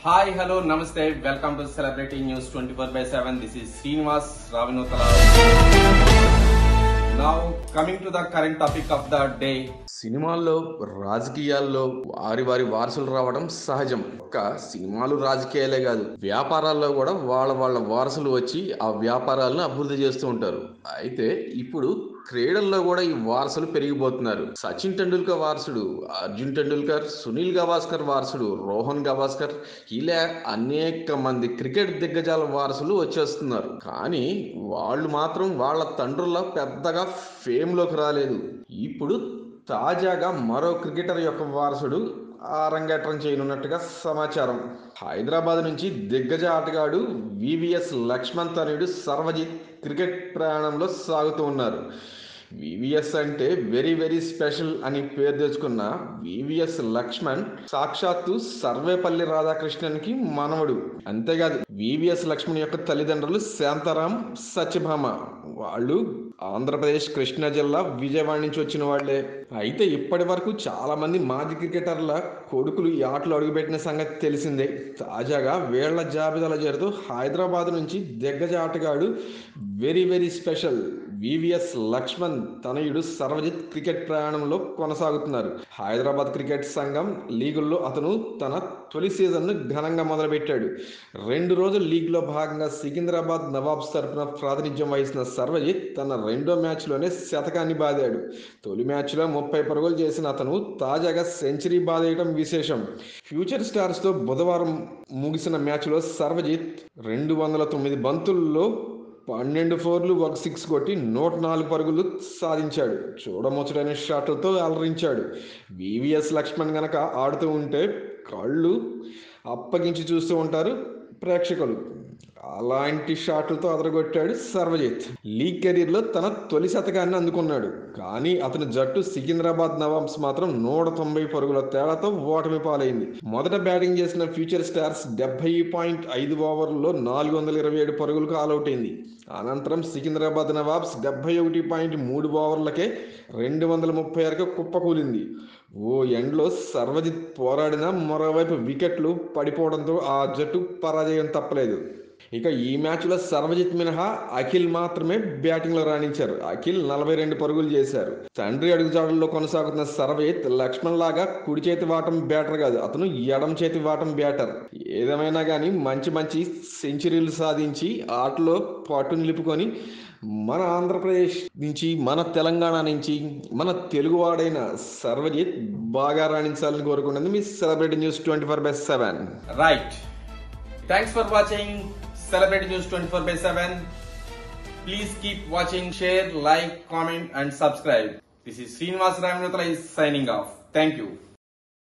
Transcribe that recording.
Hi hello namaste welcome to celebrity news twenty four by seven this is Srinivas Ravinothala now coming to the current topic of the day సినిమాల్లో రాజకీయాల్లో వారి వారి వారసులు రావడం సహజం ఒక్క సినిమాలు రాజకీయాలే కాదు వ్యాపారాల్లో కూడా వాళ్ళ వాళ్ళ వారసులు వచ్చి ఆ వ్యాపారాలను అభివృద్ధి చేస్తూ ఉంటారు అయితే ఇప్పుడు క్రీడల్లో కూడా ఈ వారసులు పెరిగిపోతున్నారు సచిన్ టెండూల్కర్ వారసుడు అర్జున్ టెండూల్కర్ సునీల్ గవాస్కర్ వారసుడు రోహన్ గవాస్కర్ ఇలా అనేక మంది క్రికెట్ దిగ్గజాల వారసులు వచ్చేస్తున్నారు కానీ వాళ్ళు మాత్రం వాళ్ళ తండ్రుల పెద్దగా ఫేమ్లోకి రాలేదు ఇప్పుడు తాజాగా మరో క్రికెటర్ యొక్క వారసుడు అరంగేట్రం చేయనున్నట్టుగా సమాచారం హైదరాబాద్ నుంచి దిగ్గజ ఆటగాడు వివిఎస్ లక్ష్మణ్ తనయుడు సర్వజిత్ క్రికెట్ ప్రయాణంలో సాగుతూ ఉన్నారు వివిఎస్ అంటే వెరీ వెరీ స్పెషల్ అని పేరు తెచ్చుకున్న వివిఎస్ లక్ష్మణ్ సాక్షాత్తు సర్వేపల్లి రాధాకృష్ణన్కి మనవడు అంతేకాదు వివిఎస్ లక్ష్మణ్ యొక్క తల్లిదండ్రులు శాంతారాం సత్యభామ వాళ్ళు ఆంధ్రప్రదేశ్ కృష్ణా జిల్లా విజయవాడ నుంచి వచ్చిన వాళ్ళే అయితే ఇప్పటి వరకు చాలా మంది మాజీ క్రికెటర్ల కొడుకులు ఈ ఆటలో అడుగుపెట్టిన సంగతి తెలిసిందే తాజాగా వేళ్ల జాబితాలో చేరుతూ హైదరాబాద్ నుంచి దిగ్గజ ఆటగాడు very very special VVS Laxman తనయుడు సర్వజిత్ క్రికెట్ ప్రయాణంలో కొనసాగుతున్నారు హైదరాబాద్ క్రికెట్ సంఘం లీగుల్లో అతను తన తొలి సీజన్ను ఘనంగా మొదలుపెట్టాడు రెండు రోజుల లీగ్లో భాగంగా సికింద్రాబాద్ నవాబ్స్ తరపున ప్రాతినిధ్యం వహిస్తున్న సర్వజిత్ తన రెండో మ్యాచ్లోనే శతకాన్ని బాదాడు తొలి మ్యాచ్లో ముప్పై పరుగులు చేసిన అతను తాజాగా సెంచరీ బాదేయడం విశేషం ఫ్యూచర్ స్టార్స్తో బుధవారం ముగిసిన మ్యాచ్లో సర్వజిత్ రెండు వందల తొమ్మిది బంతుల్లో పన్నెండు ఫోర్లు ఒక సిక్స్ కొట్టి నూట నాలుగు పరుగులు సాధించాడు చూడముచ్చడైన షాట్లతో అలరించాడు వివిఎస్ లక్ష్మణ్ గనక ఆడుతూ ఉంటే కళ్ళు అప్పగించి చూస్తూ ఉంటారు ప్రేక్షకులు అలాంటి షాట్లతో అదరగొట్టాడు సర్వజిత్ లీగ్ కెరీర్లో తన తొలి శతకాన్ని అందుకున్నాడు కానీ అతని జట్టు సికింద్రాబాద్ నవాబ్స్ మాత్రం నూట తొంభై పరుగుల తేడాతో ఓటమి పాలైంది మొదట బ్యాటింగ్ చేసిన ఫ్యూచర్ స్టార్స్ డెబ్బై పాయింట్ ఐదు ఓవర్లలో నాలుగు వందల ఇరవై ఏడు పరుగులకు ఆల్అవుట్ అయింది అనంతరం సికింద్రాబాద్ నవాబ్స్ డెబ్బై ఒకటి పాయింట్ మూడు ఓవర్లకే రెండు వందల ముప్పై ఆరుకు కుప్పకూలింది ఓ ఎండ్లో సర్వజిత్ పోరాడిన మరోవైపు వికెట్లు పడిపోవడంతో ఆ జట్టు పరాజయం తప్పలేదు ఇక ఈ మ్యాచ్లో సర్వజిత్ మినహా అఖిల్ మాత్రమే బ్యాటింగ్లో రాణించారు అఖిల్ నలభై రెండు పరుగులు చేశారు తండ్రి అడుగుజాడల్లో కొనసాగుతున్న సర్వజిత్ లక్ష్మణ్ లాగా కుడి చేతి వాటం బ్యాటర్ కాదు అతను ఎడం చేతి వాటం బ్యాటర్ ఏదేమైనా కానీ మంచి మంచి సెంచరీలు సాధించి ఆటలో పట్టు నిలుపుకొని మన ఆంధ్రప్రదేశ్ నుంచి మన తెలంగాణ నుంచి మన తెలుగువాడైన సర్వజిత్ బాగా రాణించాలని కోరుకున్నది మీ celebrity news twenty four by seven right thanks for watching celebrity news twenty four by seven please keep watching share like comment and subscribe this is Srinivas Raminothala is signing off. Thank you.